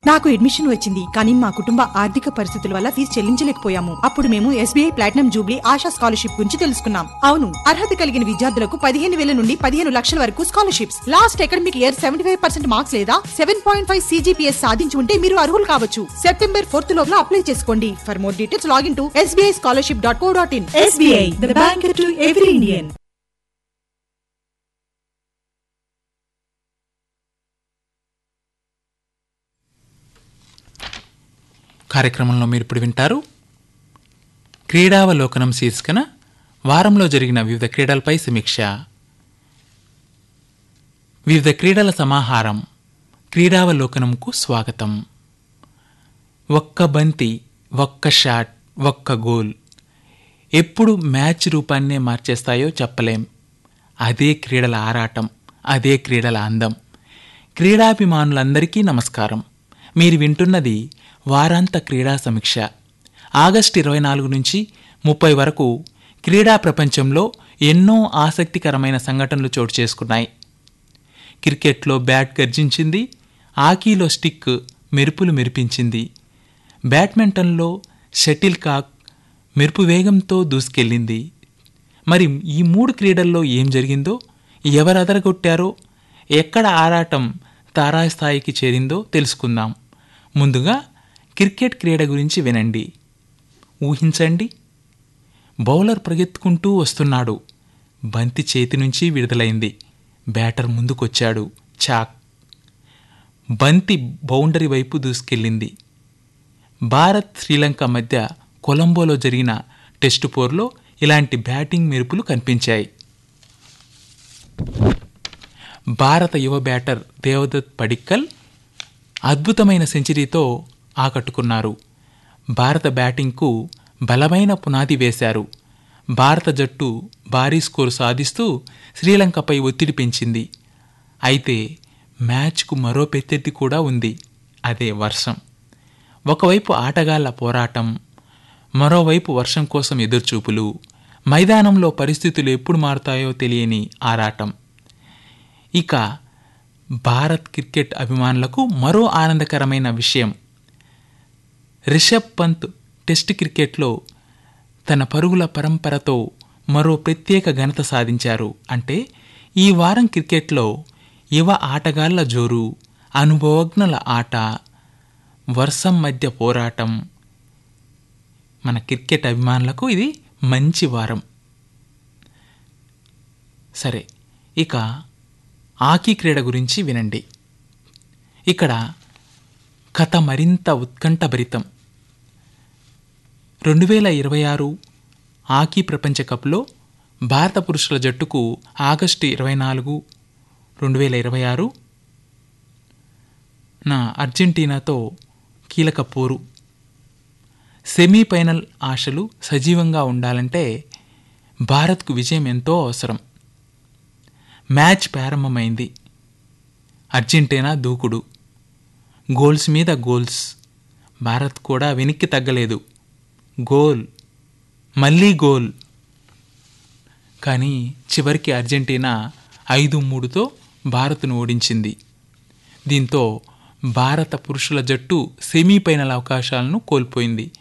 నాకు అడ్మిషన్ వచ్చింది కానీ మా కుటుంబ ఆర్థిక పరిస్థితుల వల్ల ఫీజు చెల్లించలేకపోయాము అప్పుడు మేము SBI platinum jubilee Asha scholarship గురించి తెలుసుకున్నాం అవును అర్హత కలిగిన విద్యార్థులకు పదిహేను వేల నుండి పదిహేను లక్షల వరకు scholarships last academic year seventy five percent marks లేదా సెవెన్ పాయింట్ ఫైవ్ సీజీపీఎస్ సాధించి ఉంటే మీరు అర్హులు కావచ్చు సెప్టెంబర్ ఫోర్త్ లోపల అప్లై చేసుకోండి for more details login to SBI scholarship dot co dot in SBI the bank to every Indian కార్యక్రమంలో మీరు ఇప్పుడు వింటారు క్రీడావలోకనం శీర్షికన వారంలో జరిగిన వివిధ క్రీడలపై సమీక్ష వివిధ క్రీడల సమాహారం క్రీడావలోకనంకు స్వాగతం ఒక్క బంతి ఒక్క షాట్ ఒక్క గోల్ ఎప్పుడు మ్యాచ్ రూపాన్నే మార్చేస్తాయో చెప్పలేం అదే క్రీడల ఆరాటం అదే క్రీడల అందం క్రీడాభిమానులందరికీ నమస్కారం మీరు వింటున్నది వారాంత క్రీడా సమీక్ష ఆగస్టు ఇరవై నాలుగు నుంచి ముప్పై వరకు క్రీడా ప్రపంచంలో ఎన్నో ఆసక్తికరమైన సంఘటనలు చోటు చేసుకున్నాయి క్రికెట్లో బ్యాట్ గర్జించింది హాకీలో స్టిక్ మెరుపులు మెరిపించింది బ్యాడ్మింటన్లో షటిల్ కాక్ మెరుపు వేగంతో దూసుకెళ్ళింది మరి ఈ మూడు క్రీడల్లో ఏం జరిగిందో ఎవరు అదరగొట్టారో ఎక్కడ ఆరాటం తారాస్థాయికి చేరిందో తెలుసుకుందాం ముందుగా క్రికెట్ క్రీడ గురించి వినండి ఊహించండి బౌలర్ పరిగెత్తుకుంటూ వస్తున్నాడు బంతి చేతి నుంచి విడుదలైంది బ్యాటర్ ముందుకొచ్చాడు చాక్ బంతి బౌండరీ వైపు దూసుకెళ్ళింది భారత్ శ్రీలంక మధ్య కొలంబోలో జరిగిన టెస్టు పోర్లో ఇలాంటి బ్యాటింగ్ మెరుపులు కనిపించాయి భారత యువ బ్యాటర్ దేవదత్ పడిక్కల్ అద్భుతమైన సెంచరీతో ఆకట్టుకున్నారు భారత బ్యాటింగ్కు బలమైన పునాది వేశారు భారత జట్టు భారీ స్కోరు సాధిస్తూ శ్రీలంకపై ఒత్తిడి పెంచింది అయితే మ్యాచ్కు మరో ప్రత్యర్థి కూడా ఉంది అదే వర్షం ఒకవైపు ఆటగాళ్ల పోరాటం మరోవైపు వర్షం కోసం ఎదురుచూపులు మైదానంలో పరిస్థితులు ఎప్పుడు మారుతాయో తెలియని ఆరాటం ఇక భారత్ క్రికెట్ అభిమానులకు మరో ఆనందకరమైన విషయం రిషబ్ పంత్ టెస్ట్ క్రికెట్లో తన పరుగుల పరంపరతో మరో ప్రత్యేక ఘనత సాధించారు అంటే ఈ వారం క్రికెట్లో యువ ఆటగాళ్ల జోరు అనుభవజ్ఞుల ఆట వర్షం మధ్య పోరాటం మన క్రికెట్ అభిమానులకు ఇది మంచి వారం సరే ఇక హాకీ క్రీడ గురించి వినండి ఇక్కడ కథ మరింత ఉత్కంఠభరితం రెండు వేల ఇరవై ఆరు హాకీ ప్రపంచ కప్లో భారత పురుషుల జట్టుకు ఆగస్టు ఇరవై నాలుగు రెండు వేల ఇరవై ఆరు నా అర్జెంటీనాతో కీలక పోరు సెమీఫైనల్ ఆశలు సజీవంగా ఉండాలంటే భారత్కు విజయం ఎంతో అవసరం మ్యాచ్ ప్రారంభమైంది అర్జెంటీనా దూకుడు గోల్స్ మీద గోల్స్ భారత్ కూడా వెనక్కి తగ్గలేదు గోల్ మళ్ళీ గోల్ కానీ చివరికి అర్జెంటీనా ఐదు మూడుతో భారత్ను ఓడించింది దీంతో భారత పురుషుల జట్టు సెమీఫైనల్ అవకాశాలను కోల్పోయింది